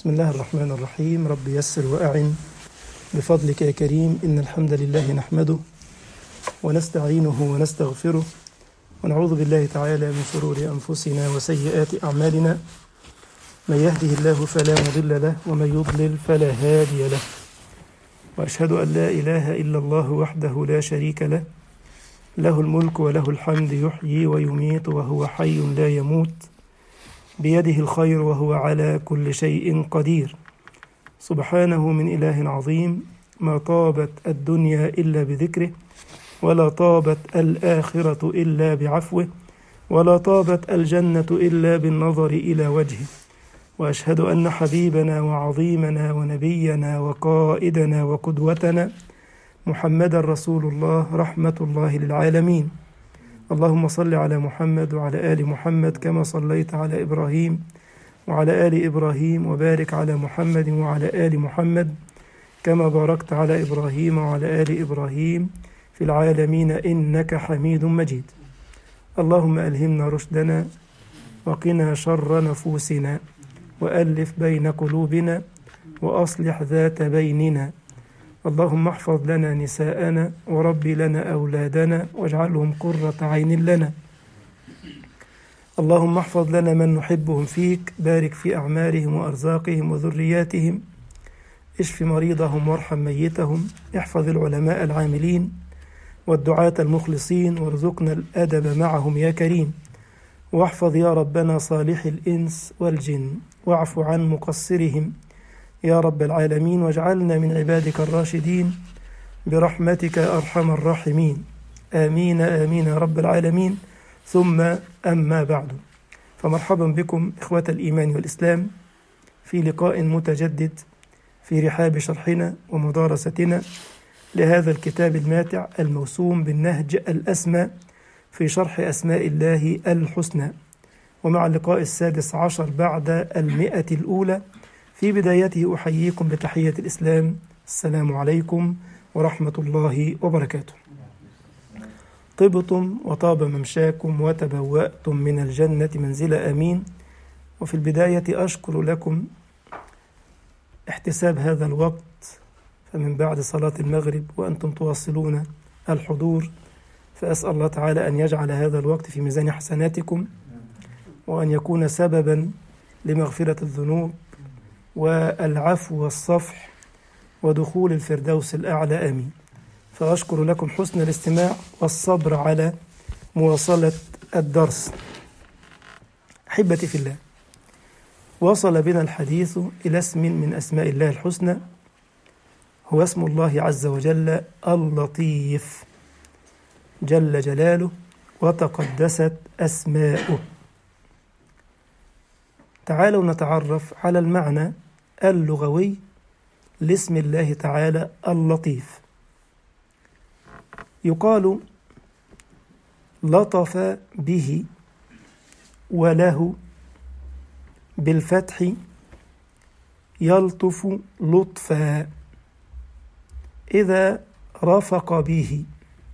بسم الله الرحمن الرحيم رب يسر وأعن بفضلك يا كريم إن الحمد لله نحمده ونستعينه ونستغفره ونعوذ بالله تعالى من شرور أنفسنا وسيئات أعمالنا من يهده الله فلا مضل له ومن يضلل فلا هادي له وأشهد أن لا إله إلا الله وحده لا شريك له له الملك وله الحمد يحيي ويميت وهو حي لا يموت بيده الخير وهو على كل شيء قدير سبحانه من إله عظيم ما طابت الدنيا إلا بذكره ولا طابت الآخرة إلا بعفوه ولا طابت الجنة إلا بالنظر إلى وجهه وأشهد أن حبيبنا وعظيمنا ونبينا وقائدنا وقدوتنا محمدا رسول الله رحمة الله للعالمين اللهم صل على محمد وعلى آل محمد كما صليت على إبراهيم وعلى آل إبراهيم وبارك على محمد وعلى آل محمد كما باركت على إبراهيم وعلى آل إبراهيم في العالمين إنك حميد مجيد اللهم ألهمنا رشدنا وقنا شر نفوسنا وألف بين قلوبنا وأصلح ذات بيننا اللهم احفظ لنا نساءنا وربي لنا أولادنا واجعلهم قرة عين لنا اللهم احفظ لنا من نحبهم فيك بارك في أعمارهم وأرزاقهم وذرياتهم اشف مريضهم وارحم ميتهم احفظ العلماء العاملين والدعاة المخلصين وارزقنا الأدب معهم يا كريم واحفظ يا ربنا صالح الإنس والجن واعف عن مقصرهم يا رب العالمين واجعلنا من عبادك الراشدين برحمتك أرحم الراحمين آمين آمين يا رب العالمين ثم أما بعد فمرحبا بكم إخوة الإيمان والإسلام في لقاء متجدد في رحاب شرحنا ومدارستنا لهذا الكتاب الماتع الموسوم بالنهج الأسمى في شرح أسماء الله الحسنى ومع اللقاء السادس عشر بعد المئة الأولى في بدايته أحييكم بتحية الإسلام السلام عليكم ورحمة الله وبركاته طبتم وطاب ممشاكم وتبوأتم من الجنة منزل أمين وفي البداية أشكر لكم احتساب هذا الوقت فمن بعد صلاة المغرب وأنتم تواصلون الحضور فأسأل الله تعالى أن يجعل هذا الوقت في ميزان حسناتكم وأن يكون سببا لمغفرة الذنوب والعفو والصفح ودخول الفردوس الأعلى آمين فأشكر لكم حسن الاستماع والصبر على مواصلة الدرس أحبتي في الله وصل بنا الحديث إلى اسم من أسماء الله الحسنى هو اسم الله عز وجل اللطيف جل جلاله وتقدست أسماؤه تعالوا نتعرف على المعنى اللغوي لاسم الله تعالى اللطيف يقال لطف به وله بالفتح يلطف لطفا إذا رفق به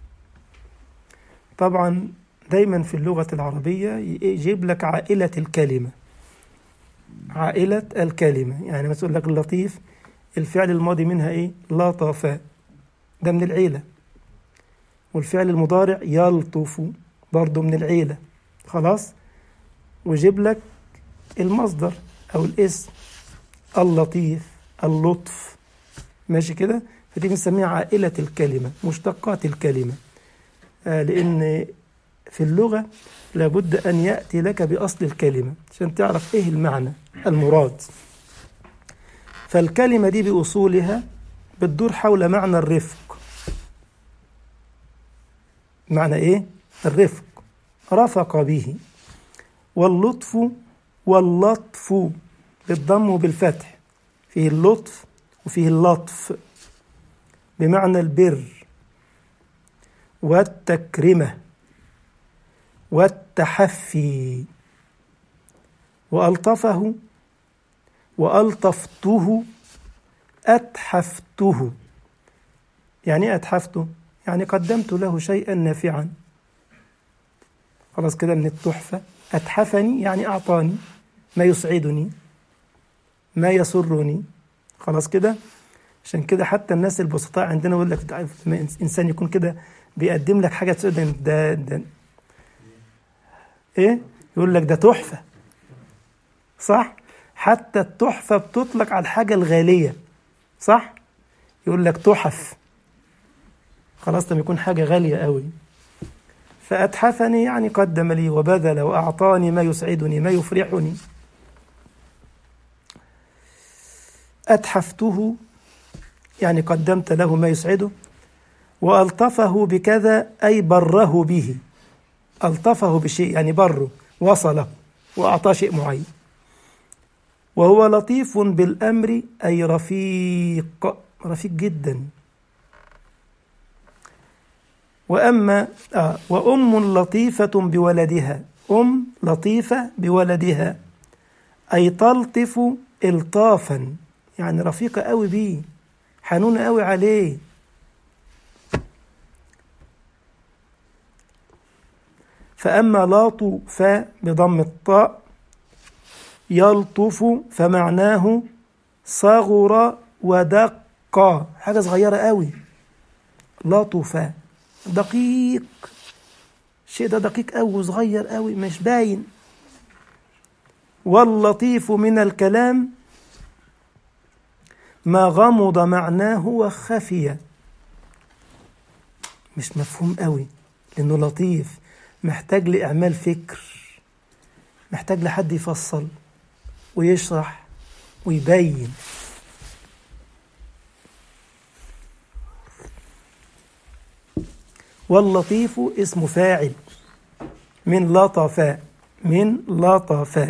طبعا دايما في اللغة العربية يجيب لك عائلة الكلمة عائلة الكلمة يعني مثلا لك اللطيف الفعل الماضي منها ايه لطف ده من العيلة والفعل المضارع يلطف برضه من العيلة خلاص ويجيب لك المصدر او الاسم اللطيف اللطف ماشي كده فدي بنسميها عائلة الكلمة مشتقات الكلمة آه لأن في اللغة لابد أن يأتي لك بأصل الكلمة عشان تعرف إيه المعنى المراد فالكلمة دي بأصولها بتدور حول معنى الرفق معنى إيه؟ الرفق رفق به واللطف واللطف بالضم وبالفتح فيه اللطف وفيه اللطف بمعنى البر والتكرمه والتحفي وألطفه وألطفته أتحفته يعني أتحفته يعني قدمت له شيئا نافعا خلاص كده من التحفة أتحفني يعني أعطاني ما يسعدني ما يسرني خلاص كده عشان كده حتى الناس البسطاء عندنا يقول لك عارف لما انسان يكون كده بيقدم لك حاجه تقول ده, ده, ده ايه يقول لك ده تحفه صح حتى التحفه بتطلق على الحاجه الغاليه صح يقول لك تحف خلاص لما يكون حاجه غاليه قوي فاتحفني يعني قدم لي وبذل واعطاني ما يسعدني ما يفرحني اتحفته يعني قدمت له ما يسعده والطفه بكذا اي بره به الطفه بشيء يعني بره وصله واعطاه شيء معين وهو لطيف بالامر اي رفيق رفيق جدا واما آه وام لطيفه بولدها ام لطيفه بولدها اي تلطف الطافا يعني رفيقه قوي بيه حنونه قوي عليه فأما لاطف بضم الطاء يلطف فمعناه صغر ودق حاجة صغيرة قوي لطف دقيق الشيء ده دقيق قوي صغير قوي مش باين واللطيف من الكلام ما غمض معناه وخفي مش مفهوم قوي لأنه لطيف محتاج لإعمال فكر محتاج لحد يفصل ويشرح ويبين واللطيف اسم فاعل من لطف من لطف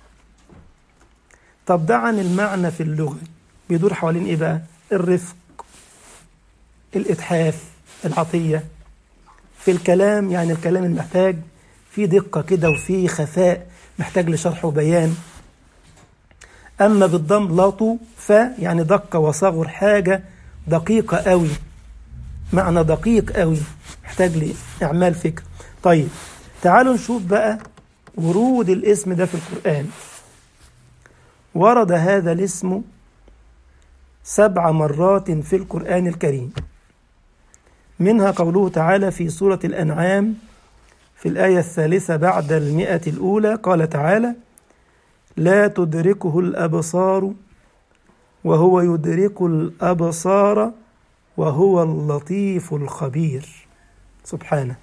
طب ده عن المعنى في اللغة بيدور حوالين ايه بقى الرفق الإتحاف العطية في الكلام يعني الكلام المحتاج في دقة كده وفي خفاء محتاج لشرح وبيان أما بالضم لطو ف يعني دقة وصغر حاجة دقيقة قوي معنى دقيق قوي محتاج لإعمال فكر طيب تعالوا نشوف بقى ورود الاسم ده في القرآن ورد هذا الاسم سبع مرات في القرآن الكريم منها قوله تعالى في سورة الأنعام في الآية الثالثة بعد المئة الأولى قال تعالى لا تدركه الأبصار وهو يدرك الأبصار وهو اللطيف الخبير سبحانه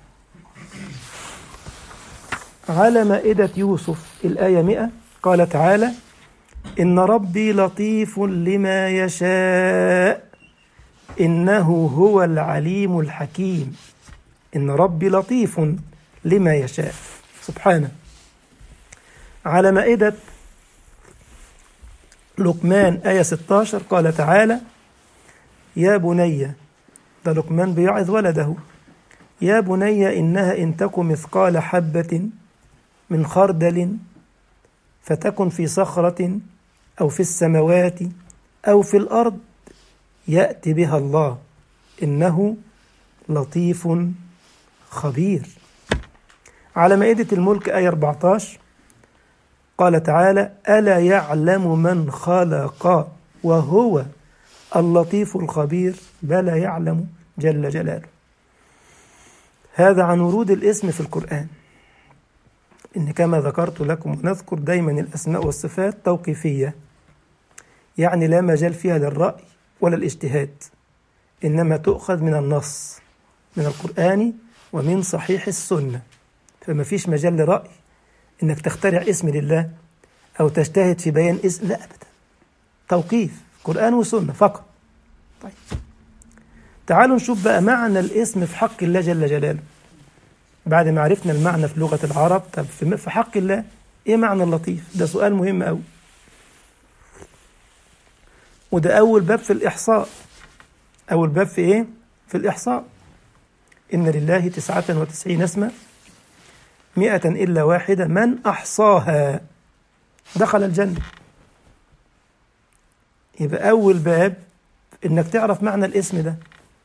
على مائدة يوسف الآية مئة قال تعالى إن ربي لطيف لما يشاء إنه هو العليم الحكيم إن ربي لطيف لما يشاء سبحانه على مائدة لقمان آية 16 قال تعالى يا بني ده لقمان بيعظ ولده يا بني إنها إن تك مثقال حبة من خردل فتكن في صخرة أو في السماوات أو في الأرض يأتي بها الله إنه لطيف خبير على مائدة الملك آية 14 قال تعالى ألا يعلم من خلق وهو اللطيف الخبير بلى يعلم جل جلاله هذا عن ورود الاسم في القرآن إن كما ذكرت لكم ونذكر دايما الأسماء والصفات توقيفية يعني لا مجال فيها للرأي ولا الاجتهاد إنما تؤخذ من النص من القرآن ومن صحيح السنة فما فيش مجال لرأي إنك تخترع اسم لله أو تجتهد في بيان اسم لا أبدا توقيف قرآن وسنة فقط طيب تعالوا نشوف بقى معنى الاسم في حق الله جل جلاله بعد ما عرفنا المعنى في لغة العرب طب في حق الله ايه معنى اللطيف ده سؤال مهم قوي وده أول باب في الإحصاء أول باب في إيه؟ في الإحصاء إن لله تسعة وتسعين اسما مئة إلا واحدة من أحصاها دخل الجنة يبقى أول باب إنك تعرف معنى الاسم ده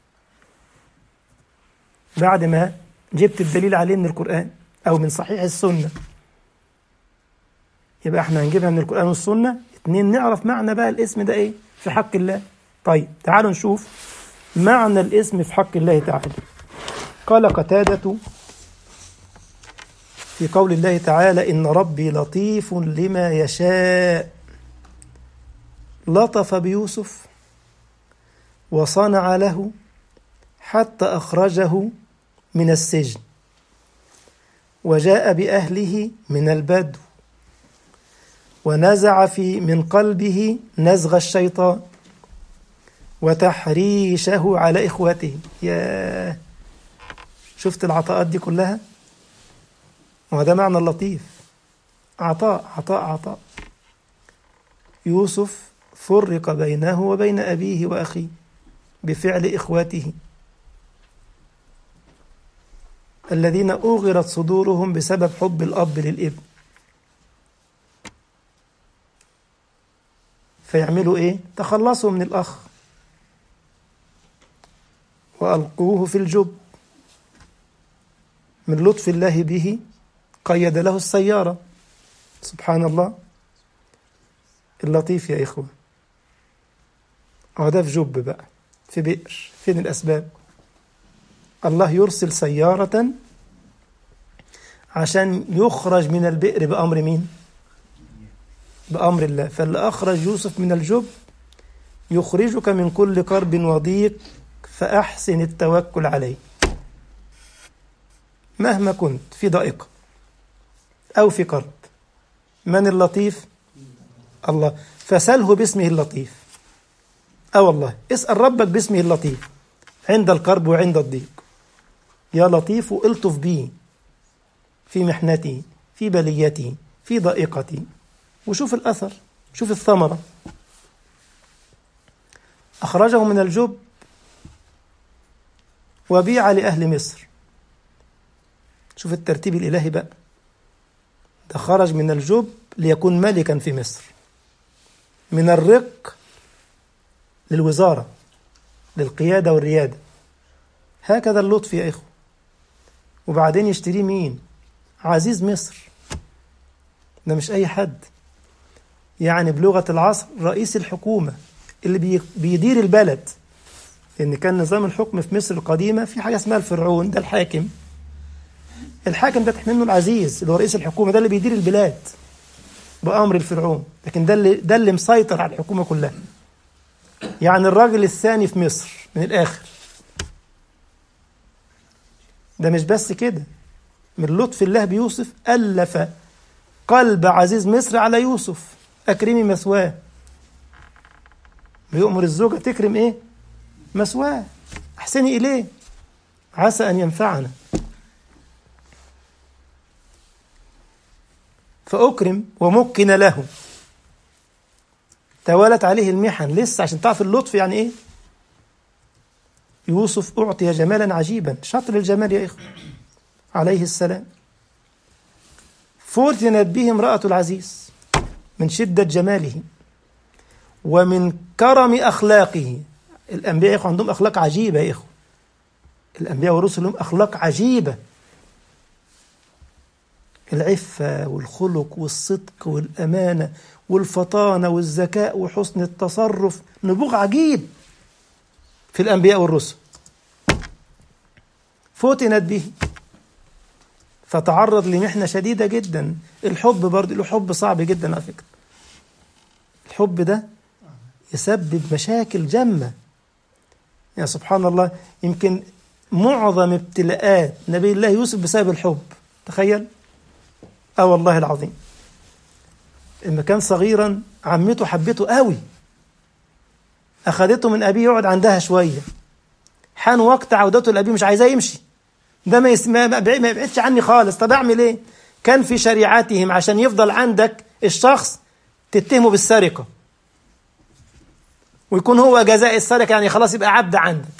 بعد ما جبت الدليل عليه من القرآن أو من صحيح السنة يبقى احنا هنجيبها من القرآن والسنة اتنين نعرف معنى بقى الاسم ده ايه في حق الله طيب تعالوا نشوف معنى الاسم في حق الله تعالى قال قتادة في قول الله تعالى إن ربي لطيف لما يشاء لطف بيوسف وصنع له حتى أخرجه من السجن وجاء بأهله من البدو ونزع في من قلبه نزغ الشيطان وتحريشه على إخوته يا شفت العطاءات دي كلها وهذا معنى اللطيف عطاء عطاء عطاء يوسف فرق بينه وبين أبيه وأخيه بفعل إخواته الذين أغرت صدورهم بسبب حب الأب للابن فيعملوا إيه؟ تخلصوا من الأخ وألقوه في الجب من لطف الله به قيد له السيارة سبحان الله اللطيف يا إخوة هو ده في جب بقى في بئر فين الأسباب الله يرسل سيارة عشان يخرج من البئر بأمر مين بأمر الله فاللي أخرج يوسف من الجب يخرجك من كل كرب وضيق فأحسن التوكل عليه مهما كنت في ضائقة أو في كرب من اللطيف الله فسله باسمه اللطيف أه والله اسأل ربك باسمه اللطيف عند الكرب وعند الضيق يا لطيف الطف بي في محنتي في بليتي في ضائقتي وشوف الأثر شوف الثمرة أخرجه من الجب وبيع لأهل مصر شوف الترتيب الإلهي بقى ده خرج من الجب ليكون ملكا في مصر من الرق للوزارة للقيادة والريادة هكذا اللطف يا إخوة وبعدين يشتريه مين عزيز مصر ده مش أي حد يعني بلغة العصر رئيس الحكومة اللي بيدير البلد لأن كان نظام الحكم في مصر القديمة في حاجة اسمها الفرعون ده الحاكم الحاكم ده منه العزيز اللي هو رئيس الحكومة ده اللي بيدير البلاد بأمر الفرعون لكن ده اللي ده اللي مسيطر على الحكومة كلها يعني الراجل الثاني في مصر من الآخر ده مش بس كده من لطف الله بيوسف ألف قلب عزيز مصر على يوسف أكرمي مثواه بيؤمر الزوجة تكرم إيه مثواه أحسني إليه عسى أن ينفعنا فأكرم ومكن له توالت عليه المحن لسه عشان تعرف اللطف يعني إيه يوسف أعطي جمالا عجيبا شطر الجمال يا إخوة عليه السلام فتنت به امرأة العزيز من شدة جماله ومن كرم أخلاقه الأنبياء يا إخوة عندهم أخلاق عجيبة يا إخوة الأنبياء والرسل لهم أخلاق عجيبة العفة والخلق والصدق والأمانة والفطانة والذكاء وحسن التصرف نبوغ عجيب في الأنبياء والرسل فتنت به فتعرض لمحنة شديدة جدا الحب برضه له حب صعب جدا على فكرة الحب ده يسبب مشاكل جمة يا سبحان الله يمكن معظم ابتلاءات نبي الله يوسف بسبب الحب تخيل اه والله العظيم لما كان صغيرا عمته حبته قوي اخذته من ابيه يقعد عندها شويه حان وقت عودته لابيه مش عايزاه يمشي ده ما, يسمع ما يبعدش عني خالص طب اعمل ايه كان في شريعتهم عشان يفضل عندك الشخص تتهمه بالسرقه ويكون هو جزاء السرقه يعني خلاص يبقى عبد عندك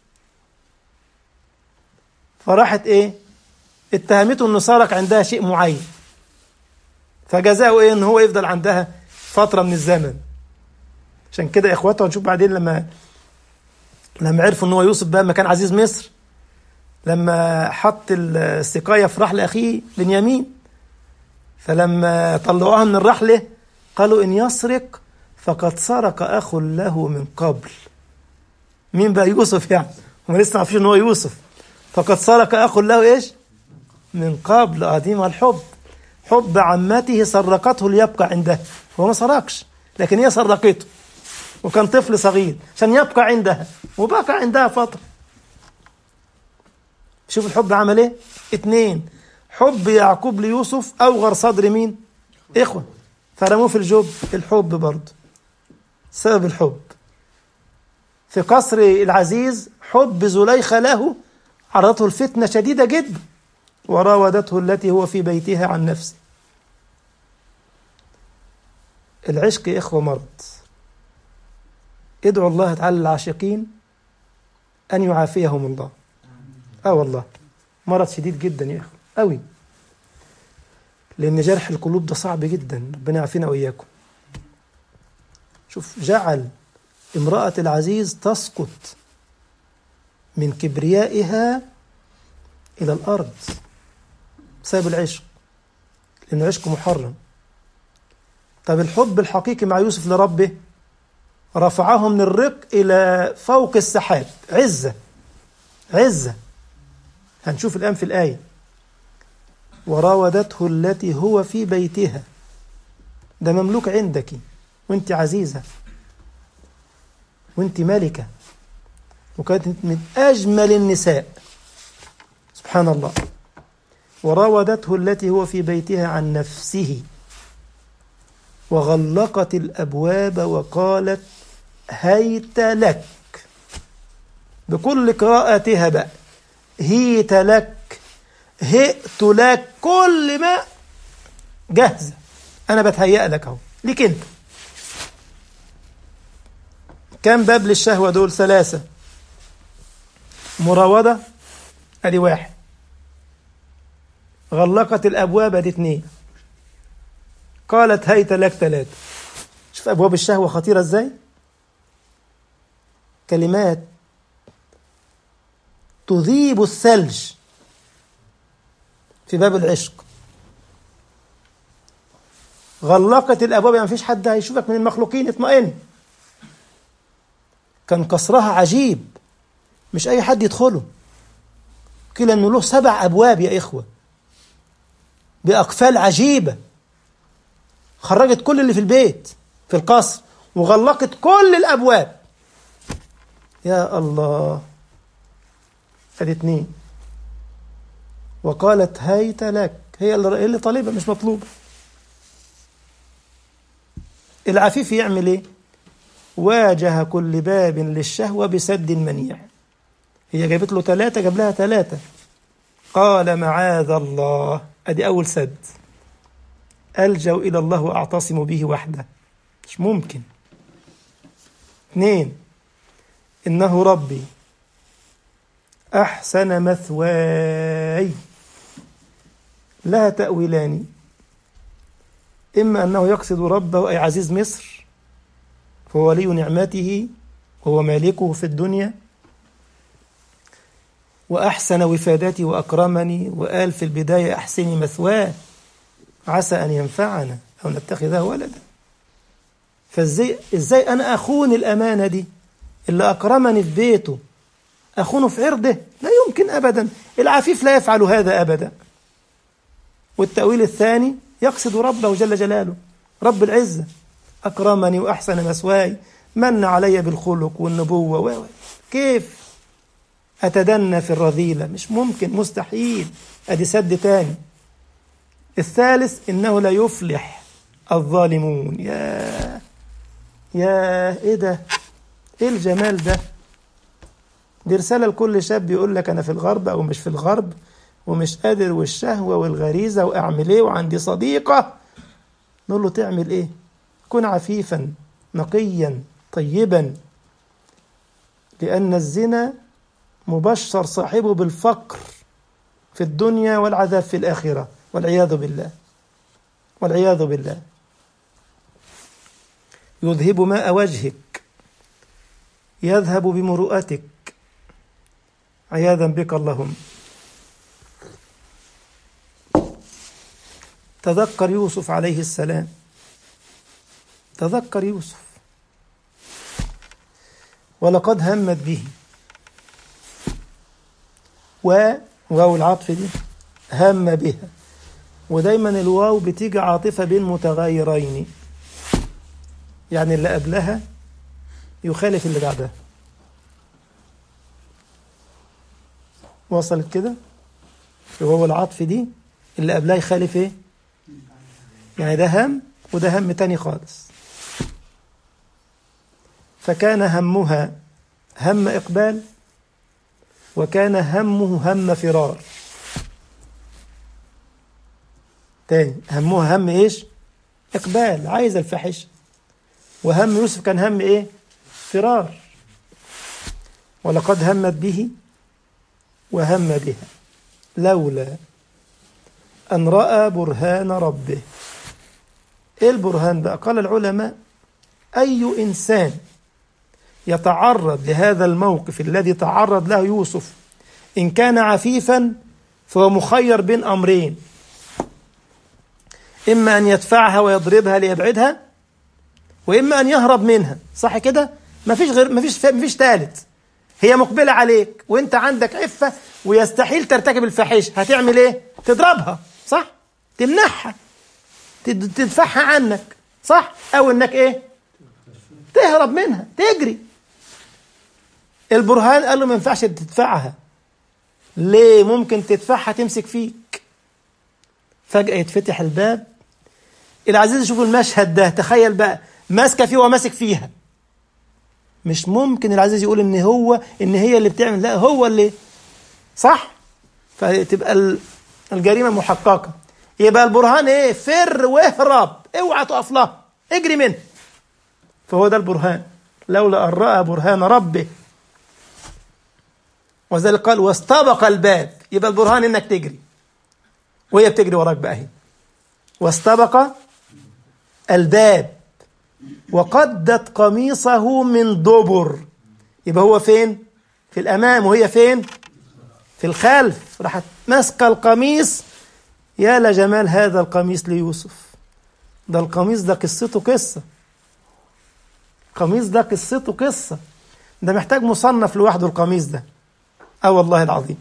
فراحت ايه اتهمته انه سرق عندها شيء معين فجزاؤه ايه ان هو يفضل عندها فتره من الزمن عشان كده اخواته هنشوف بعدين لما لما عرفوا ان هو يوسف بقى مكان عزيز مصر لما حط السقايه في رحل اخيه بنيامين فلما طلعوها من الرحله قالوا إن يسرق فقد سرق أخ له من قبل مين بقى يوسف يعني هم لسه عارفين ان هو يوسف فقد سرق اخ له ايش من قبل قديم الحب حب عمته سرقته ليبقى عندها هو ما سرقش لكن هي سرقته وكان طفل صغير عشان يبقى عندها وبقى عندها فترة شوف الحب عمل ايه اتنين حب يعقوب ليوسف أوغر صدر مين إخوة فرموه في الجب الحب برضه سبب الحب في قصر العزيز حب زليخة له عرضته الفتنة شديدة جدا وراودته التي هو في بيتها عن نفسه العشق يا إخوة مرض ادعوا الله تعالى للعاشقين أن يعافيهم الله آه والله مرض شديد جدا يا إخوة أوي لأن جرح القلوب ده صعب جدا ربنا يعافينا وإياكم شوف جعل امرأة العزيز تسقط من كبريائها إلى الأرض بسبب العشق لأن العشق محرم طب الحب الحقيقي مع يوسف لربه رفعه من الرق إلى فوق السحاب عزة عزة هنشوف الآن في الآية وراودته التي هو في بيتها ده مملوك عندك وانت عزيزة وانت ملكة وكانت من أجمل النساء سبحان الله وراودته التي هو في بيتها عن نفسه وغلقت الأبواب وقالت هيت لك بكل قراءاتها بقى هيت لك هئت لك كل ما جاهزة أنا بتهيأ لك أهو ليك أنت كم باب للشهوة دول ثلاثة مراودة أدي واحد غلقت الأبواب دي اتنين قالت هيت لك ثلاثة شوف أبواب الشهوة خطيرة إزاي كلمات تذيب الثلج في باب العشق غلقت الابواب يعني مفيش حد هيشوفك من المخلوقين اطمئن كان قصرها عجيب مش اي حد يدخله قيل انه له سبع ابواب يا اخوه باقفال عجيبه خرجت كل اللي في البيت في القصر وغلقت كل الابواب يا الله ادي اتنين وقالت هيت لك هي اللي اللي طالبه مش مطلوبه العفيف يعمل ايه واجه كل باب للشهوة بسد منيع هي جابت له ثلاثة جاب لها ثلاثة قال معاذ الله ادي اول سد ألجأ إلى الله وأعتصم به وحده مش ممكن اثنين إنه ربي أحسن مثواي لها تأويلان إما أنه يقصد ربه أي عزيز مصر فهو ولي نعمته وهو مالكه في الدنيا وأحسن وفادتي وأكرمني وقال في البداية أحسني مثواه عسى أن ينفعنا أو نتخذه ولدا فإزاي إزاي أنا أخون الأمانة دي اللي أكرمني في بيته أخونه في عرضه لا يمكن أبدا العفيف لا يفعل هذا أبدا والتأويل الثاني يقصد ربه جل جلاله رب العزة أكرمني وأحسن مثواي من علي بالخلق والنبوة و كيف أتدنى في الرذيلة مش ممكن مستحيل أدي سد تاني الثالث إنه لا يفلح الظالمون يا يا إيه ده إيه الجمال ده دي رسالة لكل شاب يقول لك أنا في الغرب أو مش في الغرب ومش قادر والشهوة والغريزة وأعمل إيه وعندي صديقة نقول له تعمل إيه كن عفيفا نقيا طيبا لأن الزنا مبشر صاحبه بالفقر في الدنيا والعذاب في الآخرة والعياذ بالله والعياذ بالله يذهب ماء وجهك يذهب بمروءتك عياذا بك اللهم تذكر يوسف عليه السلام تذكر يوسف ولقد همت به و واو العطف دي هم بها ودايما الواو بتيجي عاطفة بين متغيرين يعني اللي قبلها يخالف اللي بعدها وصلت كده وهو العطف دي اللي قبلها يخالف ايه يعني ده هم وده هم تاني خالص فكان همها هم إقبال وكان همه هم فرار تاني همه هم ايش إقبال عايز الفاحشة وهم يوسف كان هم ايه فرار ولقد همت به وهم بها لولا أن رأى برهان ربه إيه البرهان بقى قال العلماء أي إنسان يتعرض لهذا الموقف الذي تعرض له يوسف إن كان عفيفا فهو مخير بين أمرين إما أن يدفعها ويضربها ليبعدها وإما أن يهرب منها صح كده مفيش غير مفيش مفيش ثالث هي مقبلة عليك وانت عندك عفة ويستحيل ترتكب الفاحشة هتعمل ايه تضربها صح تمنعها تدفعها عنك صح او انك ايه تهرب منها تجري البرهان قال له ما ينفعش تدفعها ليه ممكن تدفعها تمسك فيك فجأة يتفتح الباب العزيز يشوف المشهد ده تخيل بقى ماسكة فيه وماسك فيها مش ممكن العزيز يقول ان هو ان هي اللي بتعمل لا هو اللي صح فتبقى الجريمه محققه يبقى البرهان ايه فر واهرب اوعى تقف لها اجري منه فهو ده البرهان لولا ان راى برهان ربه وذلك قال واستبق الباب يبقى البرهان انك تجري وهي بتجري وراك بقى اهي واستبق الباب وقدت قميصه من دبر يبقى هو فين في الامام وهي فين في الخلف راحت ماسكه القميص يا لجمال هذا القميص ليوسف ده القميص ده قصته قصه القميص ده قصته قصه ده محتاج مصنف لوحده القميص ده اه والله العظيم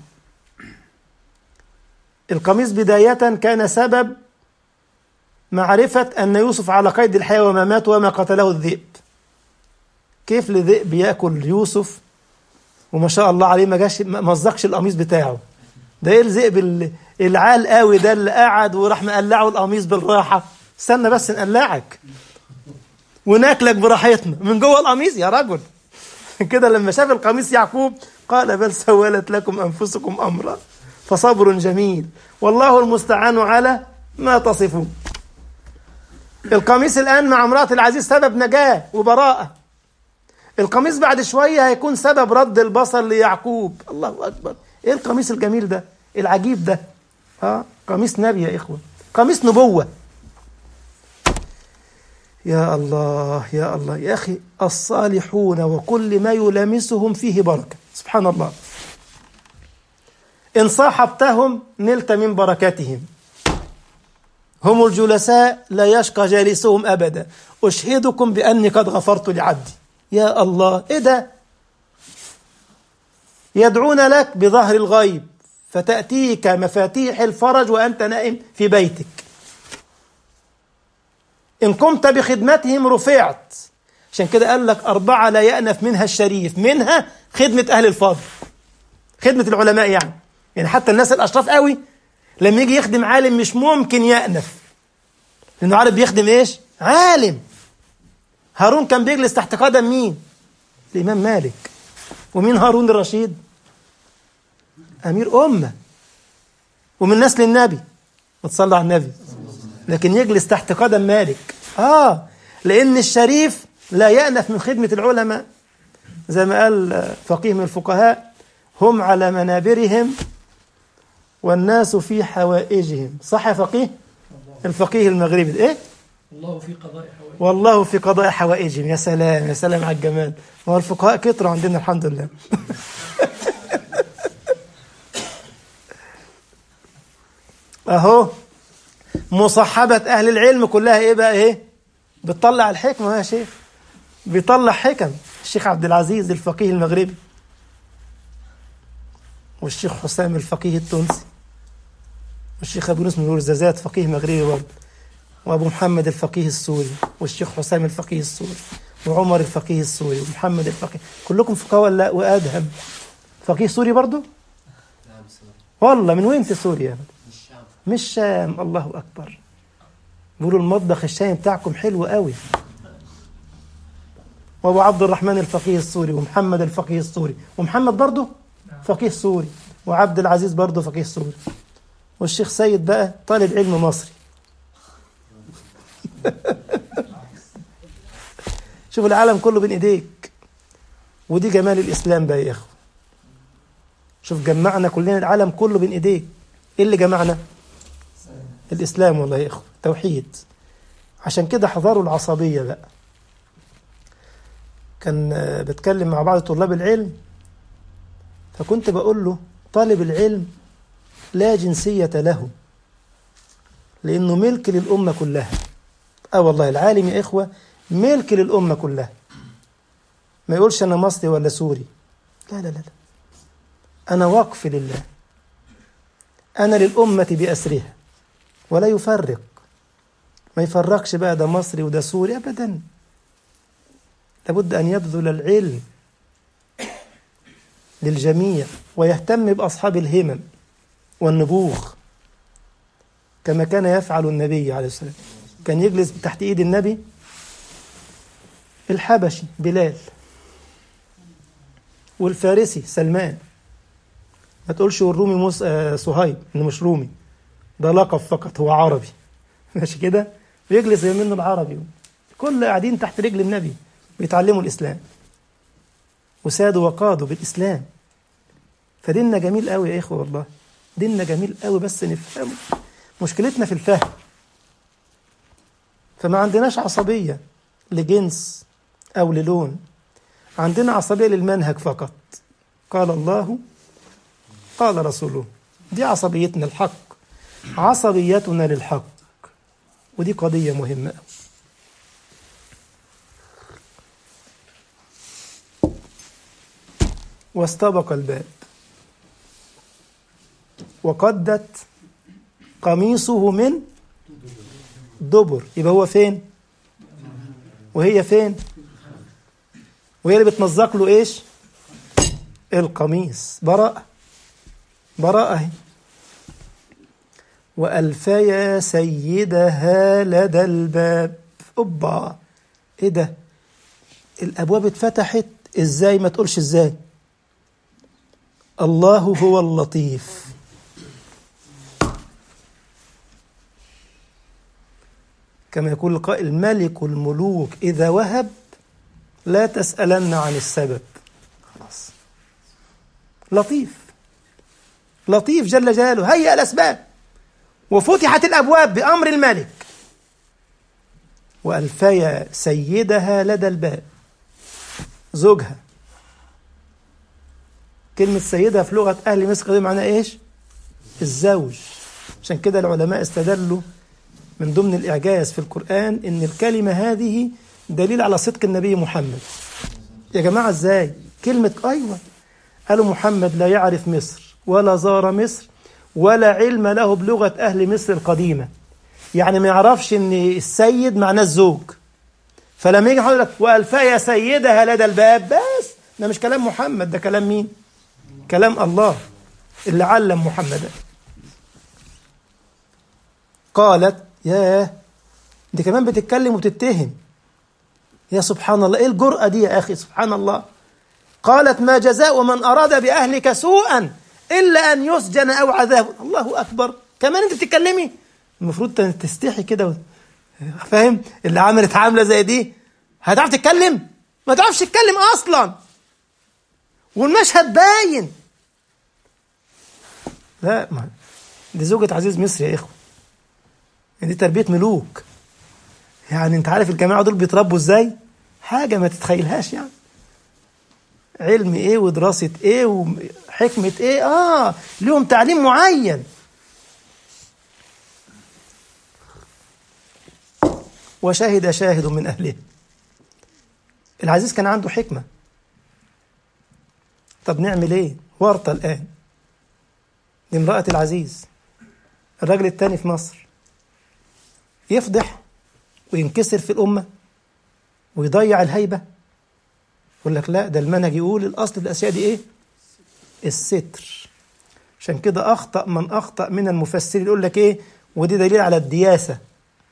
القميص بدايه كان سبب معرفة أن يوسف على قيد الحياة وما مات وما قتله الذئب كيف الذئب يأكل يوسف وما شاء الله عليه ما جاش ما مزقش القميص بتاعه ده ايه الذئب العال قوي ده اللي قعد وراح مقلعه القميص بالراحة استنى بس نقلعك وناكلك براحتنا من جوه القميص يا رجل كده لما شاف القميص يعقوب قال بل سولت لكم أنفسكم أمرا فصبر جميل والله المستعان على ما تصفون القميص الآن مع امرأة العزيز سبب نجاة وبراءة القميص بعد شوية هيكون سبب رد البصر ليعقوب الله أكبر إيه القميص الجميل ده العجيب ده ها قميص نبي يا إخوة قميص نبوة يا الله يا الله يا أخي الصالحون وكل ما يلامسهم فيه بركة سبحان الله إن صاحبتهم نلت من بركتهم هم الجلساء لا يشقى جالسهم أبدا أشهدكم بأني قد غفرت لعبدي يا الله إيه ده يدعون لك بظهر الغيب فتأتيك مفاتيح الفرج وأنت نائم في بيتك إن قمت بخدمتهم رفعت عشان كده قال لك أربعة لا يأنف منها الشريف منها خدمة أهل الفضل خدمة العلماء يعني يعني حتى الناس الأشراف قوي لما يجي يخدم عالم مش ممكن يأنف لأنه عارف بيخدم إيش عالم هارون كان بيجلس تحت قدم مين الإمام مالك ومين هارون الرشيد أمير أمة ومن نسل النبي وتصلى على النبي لكن يجلس تحت قدم مالك آه لأن الشريف لا يأنف من خدمة العلماء زي ما قال فقيه من الفقهاء هم على منابرهم والناس في حوائجهم صح يا فقيه الفقيه المغربي ايه الله في قضاء حوائج والله في قضاء حوائجهم يا سلام يا سلام على الجمال هو الفقهاء كتروا عندنا الحمد لله اهو مصاحبة أهل العلم كلها إيه بقى إيه؟ بتطلع الحكمة يا شيخ بيطلع حكم الشيخ عبد العزيز الفقيه المغربي والشيخ حسام الفقيه التونسي والشيخ ابو يونس من الورزازات فقيه مغربي برضه وابو محمد الفقيه السوري والشيخ حسام الفقيه السوري وعمر الفقيه السوري ومحمد الفقيه كلكم فقهاء ولا وادهم فقيه سوري برضه نعم سوري والله من وين في سوريا من الشام مش شام الله اكبر بيقولوا المطبخ الشامي بتاعكم حلو قوي وابو عبد الرحمن الفقيه السوري ومحمد الفقيه السوري ومحمد برضه فقيه سوري وعبد العزيز برضه فقيه سوري والشيخ سيد بقى طالب علم مصري شوف العالم كله بين ايديك ودي جمال الاسلام بقى يا اخو شوف جمعنا كلنا العالم كله بين ايديك ايه اللي جمعنا الاسلام والله يا اخو توحيد عشان كده حذروا العصبيه بقى كان آه، بتكلم مع بعض طلاب العلم فكنت بقول له طالب العلم لا جنسية له لأنه ملك للأمة كلها اه والله العالم يا إخوة ملك للأمة كلها ما يقولش أنا مصري ولا سوري لا لا لا لا. أنا وقف لله أنا للأمة بأسرها ولا يفرق ما يفرقش بقى ده مصري وده سوري أبدا لابد أن يبذل العلم للجميع ويهتم بأصحاب الهمم والنبوغ كما كان يفعل النبي عليه الصلاة والسلام كان يجلس تحت إيد النبي الحبشي بلال والفارسي سلمان ما تقولش والرومي موس... آه صهيب انه مش رومي ده لقب فقط هو عربي ماشي كده بيجلس يمين العربي كل قاعدين تحت رجل النبي بيتعلموا الاسلام وسادوا وقادوا بالاسلام فديننا جميل قوي يا اخوه والله ديننا جميل قوي بس نفهمه مشكلتنا في الفهم فما عندناش عصبيه لجنس او للون عندنا عصبيه للمنهج فقط قال الله قال رسوله دي عصبيتنا الحق عصبيتنا للحق ودي قضيه مهمه قوي واستبق الباب وقدت قميصه من دبر يبقى هو فين وهي فين وهي اللي بتمزق له ايش القميص براءة براءة اهي وألفيا سيدها لدى الباب أوبا ايه ده الأبواب اتفتحت ازاي ما تقولش ازاي الله هو اللطيف كما يقول القائل ملك الملوك إذا وهب لا تسألن عن السبب خلاص لطيف لطيف جل جلاله هيأ الأسباب وفتحت الأبواب بأمر الملك وألفيا سيدها لدى الباب زوجها كلمة سيدها في لغة أهل مصر دي معناها إيش؟ الزوج عشان كده العلماء استدلوا من ضمن الإعجاز في القرآن إن الكلمة هذه دليل على صدق النبي محمد يا جماعة إزاي؟ كلمة أيوة قالوا محمد لا يعرف مصر ولا زار مصر ولا علم له بلغة أهل مصر القديمة يعني ما يعرفش إن السيد معناه الزوج فلما يجي يقول لك وألفيا سيدها لدى الباب بس ده مش كلام محمد ده كلام مين؟ كلام الله اللي علم محمدا قالت ياه دي كمان بتتكلم وتتهم يا سبحان الله ايه الجرأة دي يا اخي سبحان الله قالت ما جزاء من اراد باهلك سوءا الا ان يسجن او عذاب الله اكبر كمان انت بتتكلمي المفروض تستحي كده و... فاهم اللي عملت عامله زي دي هتعرف تتكلم ما تعرفش تتكلم اصلا والمشهد باين لا ما دي زوجة عزيز مصر يا إخوة دي تربية ملوك يعني أنت عارف الجماعة دول بيتربوا إزاي؟ حاجة ما تتخيلهاش يعني علم إيه ودراسة إيه وحكمة إيه آه ليهم تعليم معين وشهد شاهد من أهله العزيز كان عنده حكمة طب نعمل ايه ورطة الآن دي امرأة العزيز الراجل التاني في مصر يفضح وينكسر في الأمة ويضيع الهيبة يقول لك لا ده المنهج يقول الأصل في الأشياء دي إيه؟ الستر عشان كده أخطأ من أخطأ من المفسرين يقول لك إيه؟ ودي دليل على الدياسة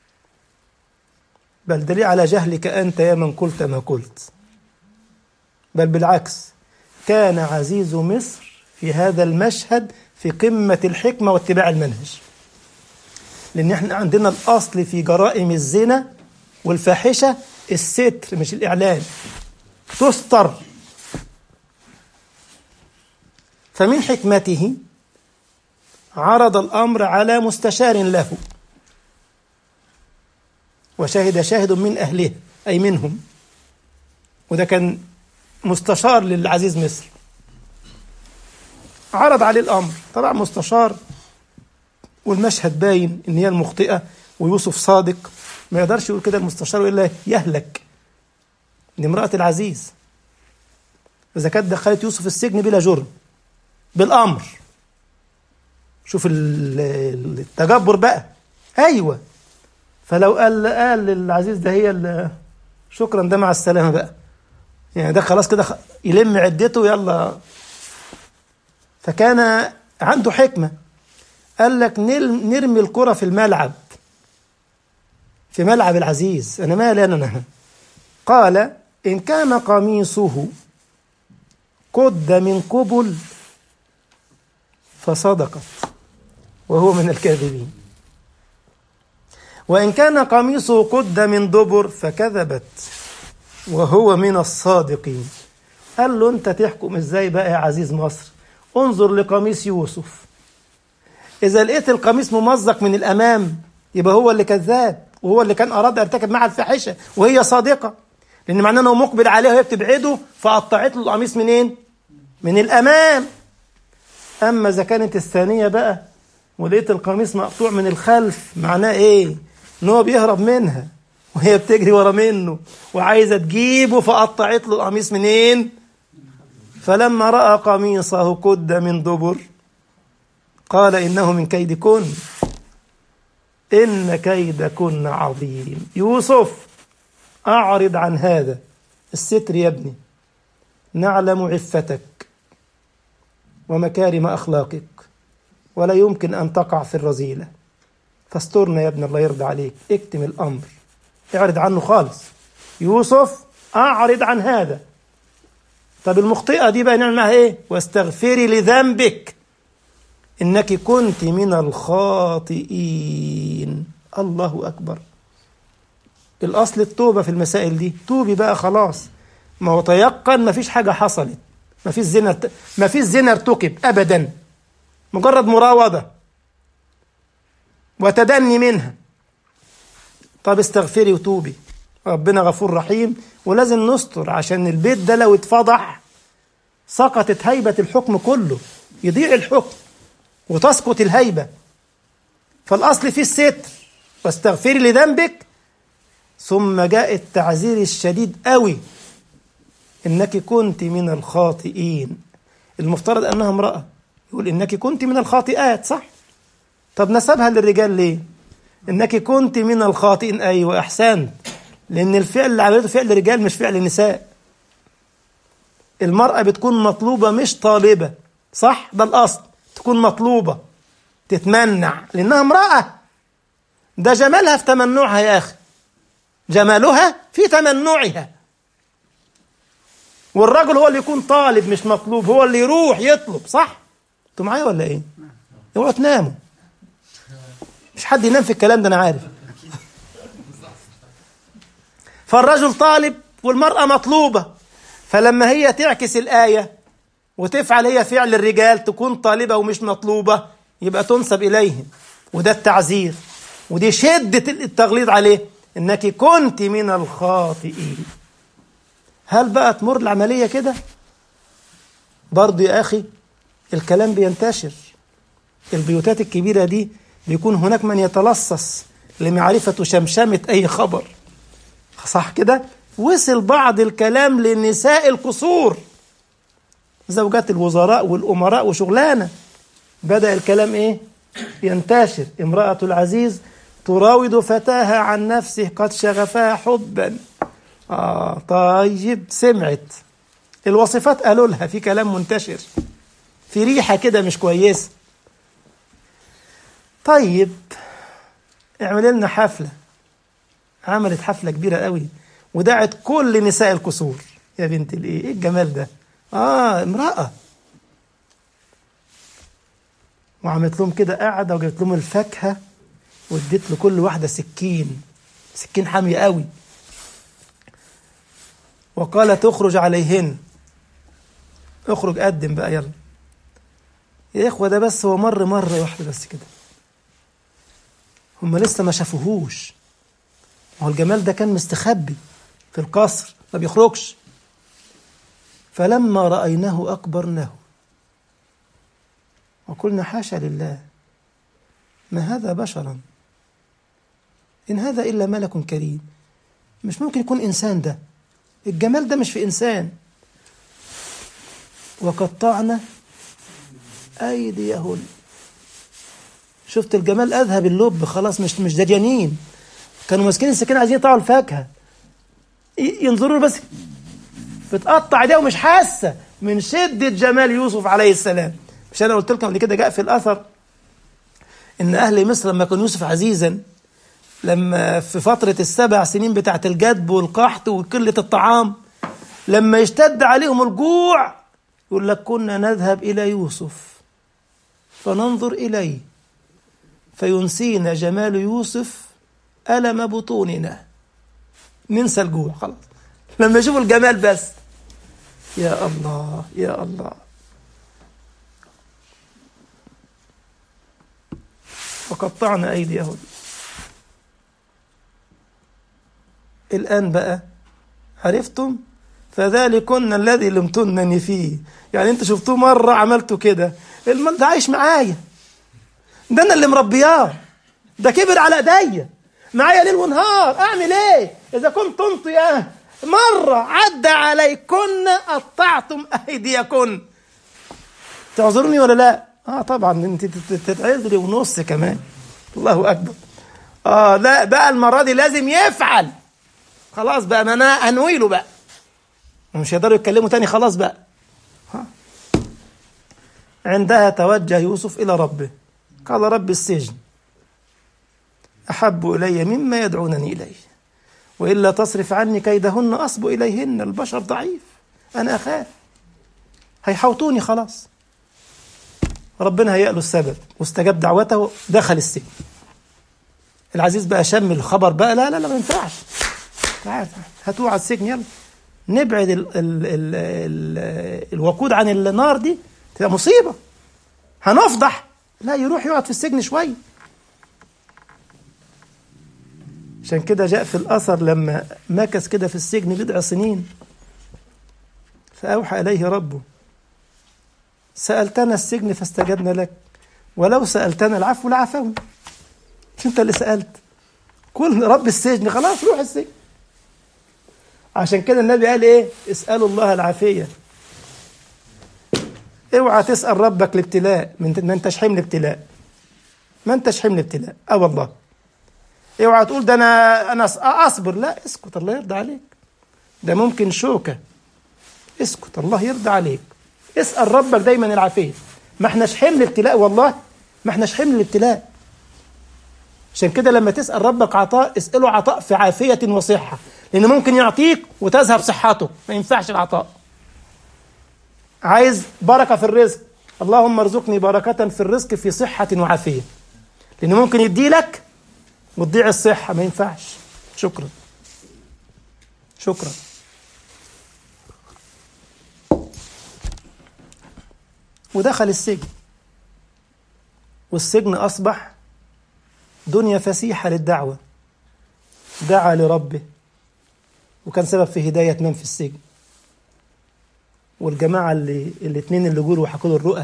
بل دليل على جهلك أنت يا من قلت ما قلت بل بالعكس كان عزيز مصر في هذا المشهد في قمة الحكمة واتباع المنهج لأن احنا عندنا الأصل في جرائم الزنا والفاحشة الستر مش الإعلان تستر فمن حكمته عرض الأمر على مستشار له وشهد شاهد من أهله أي منهم وده كان مستشار للعزيز مصر عرض عليه الأمر طبعا مستشار والمشهد باين إن هي المخطئة ويوسف صادق ما يقدرش يقول كده المستشار إلا يهلك دي امرأة العزيز إذا كانت دخلت يوسف السجن بلا جرم بالأمر شوف التجبر بقى أيوة فلو قال قال للعزيز ده هي شكرا ده مع السلامة بقى يعني ده خلاص كده يلم عدته يلا فكان عنده حكمة قال لك نرمي الكرة في الملعب في ملعب العزيز أنا مالي أنا أنا قال إن كان قميصه قد من قبل فصدقت وهو من الكاذبين وإن كان قميصه قد من دبر فكذبت وهو من الصادقين قال له أنت تحكم إزاي بقى يا عزيز مصر انظر لقميص يوسف إذا لقيت القميص ممزق من الأمام يبقى هو اللي كذاب وهو اللي كان أراد يرتكب معها الفاحشة وهي صادقة لأن معناه أنه مقبل عليها وهي بتبعده فقطعت له القميص منين؟ من الأمام أما إذا كانت الثانية بقى ولقيت القميص مقطوع من الخلف معناه إيه؟ إن هو بيهرب منها وهي بتجري ورا منه وعايزة تجيبه فقطعت له القميص منين؟ فلما رأى قميصه قد من دبر قال إنه من كيدكن إن كيدكن عظيم يوسف أعرض عن هذا الستر يا ابني نعلم عفتك ومكارم أخلاقك ولا يمكن أن تقع في الرذيلة فاسترنا يا ابن الله يرضى عليك اكتم الأمر اعرض عنه خالص يوسف أعرض عن هذا طب المخطئة دي بقى نعمل معها ايه واستغفري لذنبك إنك كنت من الخاطئين الله أكبر الأصل التوبة في المسائل دي توبي بقى خلاص ما هو تيقن ما فيش حاجة حصلت ما فيش زنا ما فيش زنا ارتكب أبدا مجرد مراوضة وتدني منها طب استغفري وتوبي ربنا غفور رحيم ولازم نستر عشان البيت ده لو اتفضح سقطت هيبة الحكم كله يضيع الحكم وتسقط الهيبة فالأصل فيه الستر واستغفري لذنبك ثم جاء التعزير الشديد قوي إنك كنت من الخاطئين المفترض أنها امرأة يقول إنك كنت من الخاطئات صح طب نسبها للرجال ليه إنك كنت من الخاطئين أيوة أحسنت لأن الفعل اللي عملته فعل رجال مش فعل نساء المرأة بتكون مطلوبة مش طالبة صح ده الأصل تكون مطلوبة تتمنع لأنها امرأة ده جمالها في تمنعها يا أخي جمالها في تمنعها والرجل هو اللي يكون طالب مش مطلوب هو اللي يروح يطلب صح انتوا معايا ولا ايه اوعوا تناموا مش حد ينام في الكلام ده انا عارف فالرجل طالب والمرأة مطلوبة فلما هي تعكس الآية وتفعل هي فعل الرجال تكون طالبة ومش مطلوبة يبقى تنسب إليهم وده التعزير ودي شدة التغليظ عليه إنك كنت من الخاطئين هل بقى تمر العملية كده برضه يا أخي الكلام بينتشر البيوتات الكبيرة دي بيكون هناك من يتلصص لمعرفة شمشمة أي خبر صح كده وصل بعض الكلام لنساء القصور زوجات الوزراء والأمراء وشغلانة بدأ الكلام إيه ينتشر امرأة العزيز تراود فتاها عن نفسه قد شغفها حبا آه طيب سمعت الوصفات قالوا لها في كلام منتشر في ريحة كده مش كويسة طيب اعمل لنا حفلة عملت حفلة كبيرة قوي ودعت كل نساء القصور يا بنت الايه ايه الجمال ده اه امرأة وعملت لهم كده قاعدة وجابت لهم الفاكهة واديت لكل واحدة سكين سكين حامية قوي وقالت اخرج عليهن اخرج قدم بقى يلا يا اخوة ده بس هو مر مرة واحدة بس كده هم لسه ما شافوهوش ما هو الجمال ده كان مستخبي في القصر ما بيخرجش فلما رأيناه أكبرناه وقلنا حاشا لله ما هذا بشرا إن هذا إلا ملك كريم مش ممكن يكون إنسان ده الجمال ده مش في إنسان وقطعنا أيديهن شفت الجمال أذهب اللب خلاص مش مش دجانين كانوا ماسكين السكين عايزين يقطعوا الفاكهة ينظروا بس بتقطع ايديها ومش حاسة من شدة جمال يوسف عليه السلام مش أنا قلت لكم قبل كده جاء في الأثر إن أهل مصر لما كان يوسف عزيزا لما في فترة السبع سنين بتاعت الجدب والقحط وقلة الطعام لما يشتد عليهم الجوع يقول لك كنا نذهب إلى يوسف فننظر إليه فينسينا جمال يوسف ألم بطوننا ننسى الجوع خلاص لما يشوفوا الجمال بس يا الله يا الله وقطعنا أيديهن الآن بقى عرفتم فذلكن الذي لمتنني فيه يعني انت شفتوه مرة عملته كده المال ده عايش معايا ده انا اللي مربياه ده كبر على ايديا معايا ليل ونهار اعمل ايه اذا كنت انت يا مرة عدى عليكن قطعتم ايديكن تعذروني ولا لا اه طبعا انت تتعذري ونص كمان الله اكبر اه لا بقى المرة دي لازم يفعل خلاص بقى ما انا انوي له بقى مش هيقدروا يتكلموا تاني خلاص بقى ها. عندها توجه يوسف إلى ربه قال رب السجن أحب إلي مما يدعونني إليه وإلا تصرف عني كيدهن أصب إليهن البشر ضعيف أنا أخاف هيحوطوني خلاص ربنا هيأ له السبب واستجاب دعوته دخل السجن العزيز بقى شم الخبر بقى لا لا لا ما ينفعش تعال هاتوه على السجن يلا نبعد ال ال ال ال الوقود عن النار دي تبقى مصيبة هنفضح لا يروح يقعد في السجن شوية عشان كده جاء في الأثر لما مكث كده في السجن بضع سنين فأوحى إليه ربه سألتنا السجن فاستجبنا لك ولو سألتنا العفو لعفونا مش أنت اللي سألت كل رب السجن خلاص روح السجن عشان كده النبي قال ايه اسألوا الله العافية اوعى تسأل ربك الابتلاء ما انتش حمل ابتلاء ما انتش حمل ابتلاء اه والله اوعى تقول ده انا انا اصبر لا اسكت الله يرضى عليك ده ممكن شوكة اسكت الله يرضى عليك اسأل ربك دايما العافية ما احناش حمل ابتلاء والله ما احناش حمل الابتلاء عشان كده لما تسأل ربك عطاء اسأله عطاء في عافية وصحة لأن ممكن يعطيك وتذهب صحته ما ينفعش العطاء عايز بركة في الرزق اللهم ارزقني بركة في الرزق في صحة وعافية لأن ممكن يدي لك وتضيع الصحة ما ينفعش شكرا شكرا ودخل السجن والسجن أصبح دنيا فسيحة للدعوة دعا لربه وكان سبب في هداية من في السجن والجماعة اللي الاثنين اللي جولوا وحكوا له الرؤى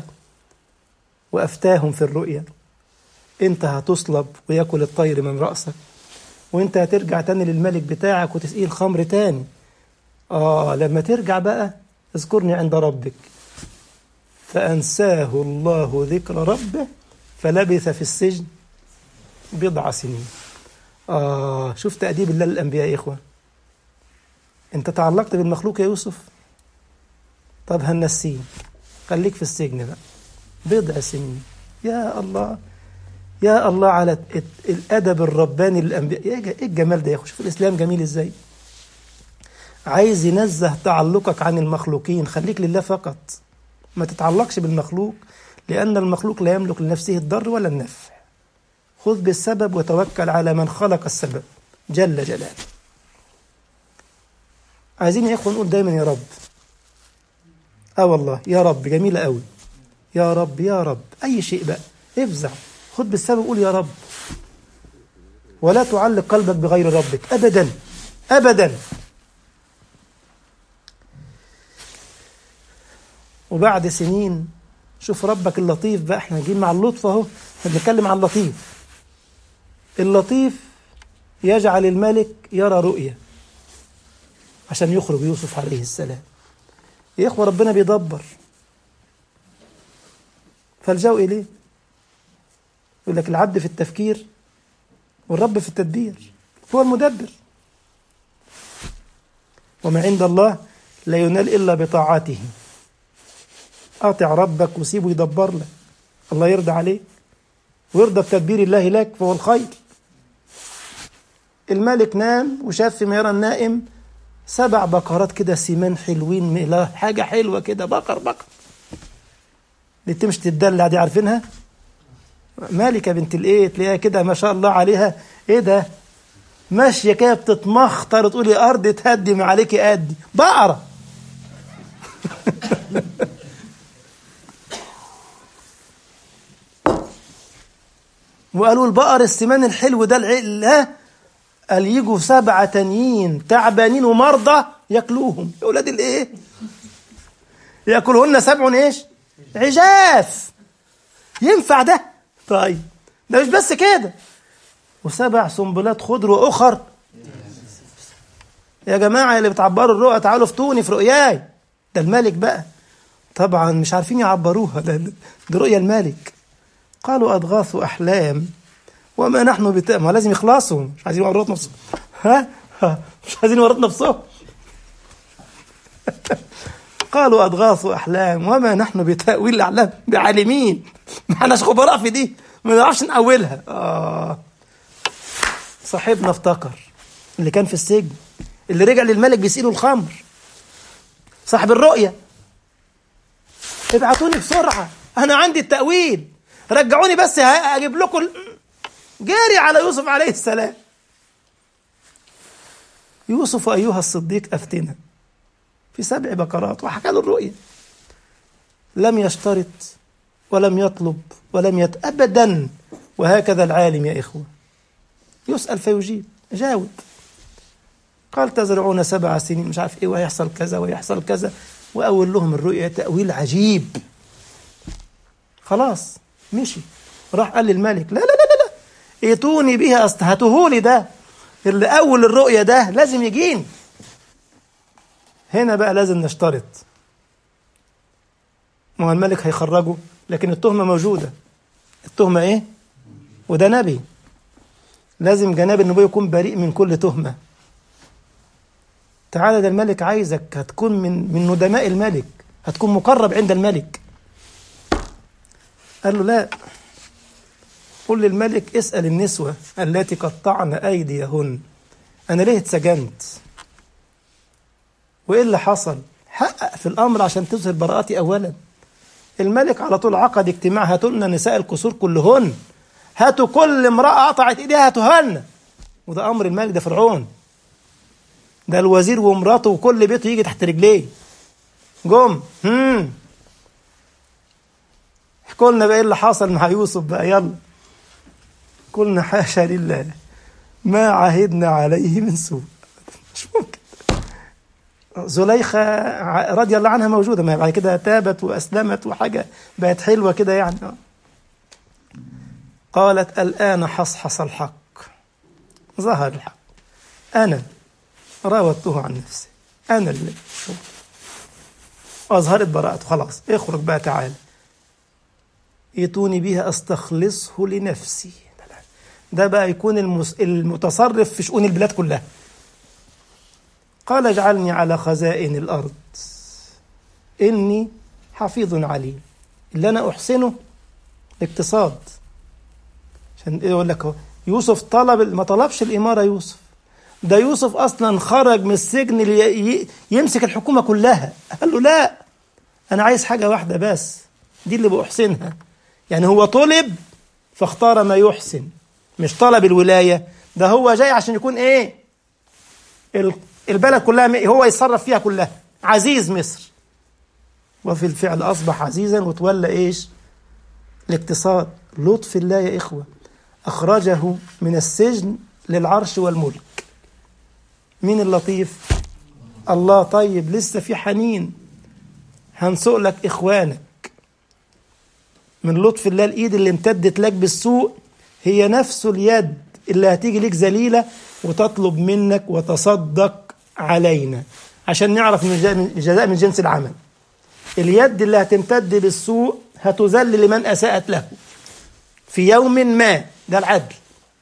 وأفتاهم في الرؤيا أنت هتصلب ويأكل الطير من رأسك وانت هترجع تاني للملك بتاعك وتسقيه الخمر تاني آه لما ترجع بقى اذكرني عند ربك فأنساه الله ذكر ربه فلبث في السجن بضع سنين آه شوف تأديب الله للأنبياء يا إخوة أنت تعلقت بالمخلوق يا يوسف طب هنسيه خليك في السجن بقى بضع سنين يا الله يا الله على الأدب الرباني للأنبياء إيه الجمال ده يا أخو شوف الإسلام جميل إزاي عايز ينزه تعلقك عن المخلوقين خليك لله فقط ما تتعلقش بالمخلوق لأن المخلوق لا يملك لنفسه الضر ولا النفع خذ بالسبب وتوكل على من خلق السبب جل جلاله عايزين يا إخوة نقول دايما يا رب آه والله يا رب جميلة قوي يا رب يا رب أي شيء بقى افزع خذ بالسبب قول يا رب ولا تعلق قلبك بغير ربك أبدا أبدا وبعد سنين شوف ربك اللطيف بقى احنا جايين مع اللطف اهو احنا بنتكلم عن اللطيف اللطيف يجعل الملك يرى رؤية عشان يخرج يوسف عليه السلام يا اخوة ربنا بيدبر فالجأوا إليه يقول لك العبد في التفكير والرب في التدبير هو المدبر وما عند الله لا ينال إلا بطاعته أطع ربك وسيبه يدبر لك الله يرضى عليك ويرضى بتدبير الله لك فهو الخير الملك نام وشاف فيما يرى النائم سبع بقرات كده سمان حلوين حاجة حلوة كده بقر بقر اللي تمشي تتدلع دي عارفينها مالكة بنت الايه تلاقيها كده ما شاء الله عليها ايه ده ماشية كده بتتمخطر تقولي أرض تهدم عليكي أدي بقرة وقالوا البقر السمان الحلو ده العقل ها قال يجوا سبعة تانيين تعبانين ومرضى ياكلوهم يا ولاد الايه ياكلهن سبع ايش عجاف ينفع ده طيب ده مش بس كده وسبع سنبلات خضر واخر يا جماعه اللي بتعبروا الرؤى تعالوا افتوني في رؤياي ده الملك بقى طبعا مش عارفين يعبروها ده, ده رؤيا الملك قالوا اضغاث احلام وما نحن بت... ما لازم يخلصوا مش عايزين يورطوا نفسهم ها؟, ها مش عايزين يورطوا نفسهم قالوا أضغاث أحلام وما نحن بتأويل الأحلام بعالمين ما احناش خبراء في دي ما نعرفش نأولها آه صاحبنا افتكر اللي كان في السجن اللي رجع للملك بيسيله الخمر صاحب الرؤية ابعتوني بسرعة أنا عندي التأويل رجعوني بس هجيب لكم جاري على يوسف عليه السلام يوسف أيها الصديق أفتنا في سبع بقرات وحكى له الرؤية لم يشترط ولم يطلب ولم يت أبدا وهكذا العالم يا إخوة يسأل فيجيب جاوب قال تزرعون سبع سنين مش عارف ايه وهيحصل كذا ويحصل كذا وأول لهم الرؤية تأويل عجيب خلاص مشي راح قال للملك لا لا لا لا ائتوني بها هاتوهولي ده اللي أول الرؤية ده لازم يجيني هنا بقى لازم نشترط ما هو الملك هيخرجه لكن التهمة موجودة التهمة ايه وده نبي لازم جناب النبوة يكون بريء من كل تهمة تعالى ده الملك عايزك هتكون من من ندماء الملك هتكون مقرب عند الملك قال له لا قل للملك اسأل النسوة التي قطعن أيديهن أنا ليه اتسجنت وإيه اللي حصل حقق في الأمر عشان تظهر براءتي أولا الملك على طول عقد اجتماع هاتوا لنا نساء القصور كلهن هاتوا كل امرأة قطعت إيديها هاتوها وده أمر الملك ده فرعون ده الوزير ومراته وكل بيته يجي تحت رجليه جم هم احكوا لنا بقى ايه اللي حصل مع يوسف بقى يلا قلنا حاشا لله ما عهدنا عليه من سوء مش ممكن زليخة رضي الله عنها موجودة ما بعد كده تابت وأسلمت وحاجة بقت حلوة كده يعني قالت الآن حصحص الحق ظهر الحق أنا راودته عن نفسه أنا اللي أظهرت براءته خلاص اخرج بقى تعالى ائتوني بها أستخلصه لنفسي ده بقى يكون المس... المتصرف في شؤون البلاد كلها قال اجعلني على خزائن الأرض إني حفيظ عليم اللي أنا أحسنه الاقتصاد عشان إيه يقول لك هو يوسف طلب ما طلبش الإمارة يوسف ده يوسف أصلا خرج من السجن لي... يمسك الحكومة كلها قال له لا أنا عايز حاجة واحدة بس دي اللي بأحسنها يعني هو طلب فاختار ما يحسن مش طلب الولاية ده هو جاي عشان يكون إيه البلد كلها هو يتصرف فيها كلها عزيز مصر وفي الفعل أصبح عزيزا وتولى إيش الاقتصاد لطف الله يا إخوة أخرجه من السجن للعرش والملك مين اللطيف الله طيب لسه في حنين هنسوق لك إخوانك من لطف الله الإيد اللي امتدت لك بالسوء هي نفس اليد اللي هتيجي لك ذليلة وتطلب منك وتصدق علينا عشان نعرف ان الجزاء من جنس العمل اليد اللي هتمتد بالسوء هتذل لمن اساءت له في يوم ما ده العدل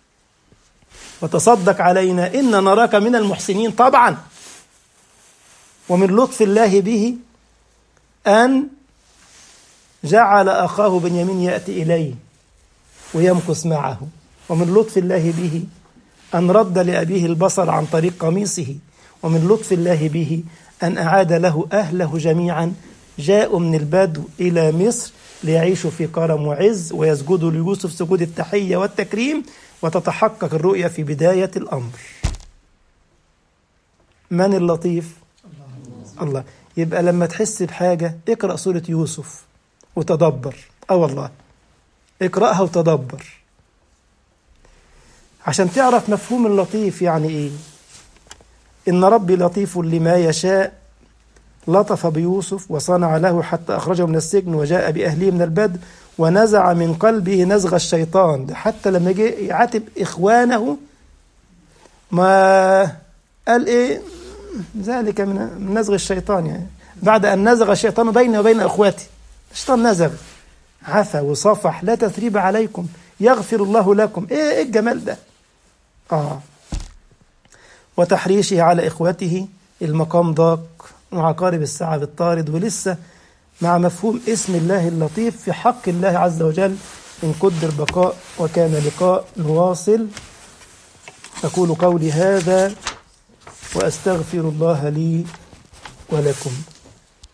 وتصدق علينا ان نراك من المحسنين طبعا ومن لطف الله به ان جعل اخاه بنيامين ياتي اليه ويمكث معه ومن لطف الله به أن رد لأبيه البصر عن طريق قميصه ومن لطف الله به أن أعاد له أهله جميعا جاءوا من البدو إلى مصر ليعيشوا في كرم وعز ويسجدوا ليوسف سجود التحية والتكريم وتتحقق الرؤية في بداية الأمر من اللطيف؟ الله يبقى لما تحس بحاجة اقرأ سورة يوسف وتدبر أه والله اقرأها وتدبر عشان تعرف مفهوم اللطيف يعني ايه ان ربي لطيف لما يشاء لطف بيوسف وصنع له حتى اخرجه من السجن وجاء باهله من البدو ونزع من قلبه نزغ الشيطان ده حتى لما جه يعاتب اخوانه ما قال ايه ذلك من نزغ الشيطان يعني بعد ان نزغ الشيطان بيني وبين اخواتي الشيطان نزغ عفى وصفح لا تثريب عليكم يغفر الله لكم ايه, إيه الجمال ده اه وتحريشه على اخوته المقام ضاق وعقارب الساعة بالطارد ولسه مع مفهوم اسم الله اللطيف في حق الله عز وجل إن قدر بقاء وكان لقاء نواصل أقول قولي هذا وأستغفر الله لي ولكم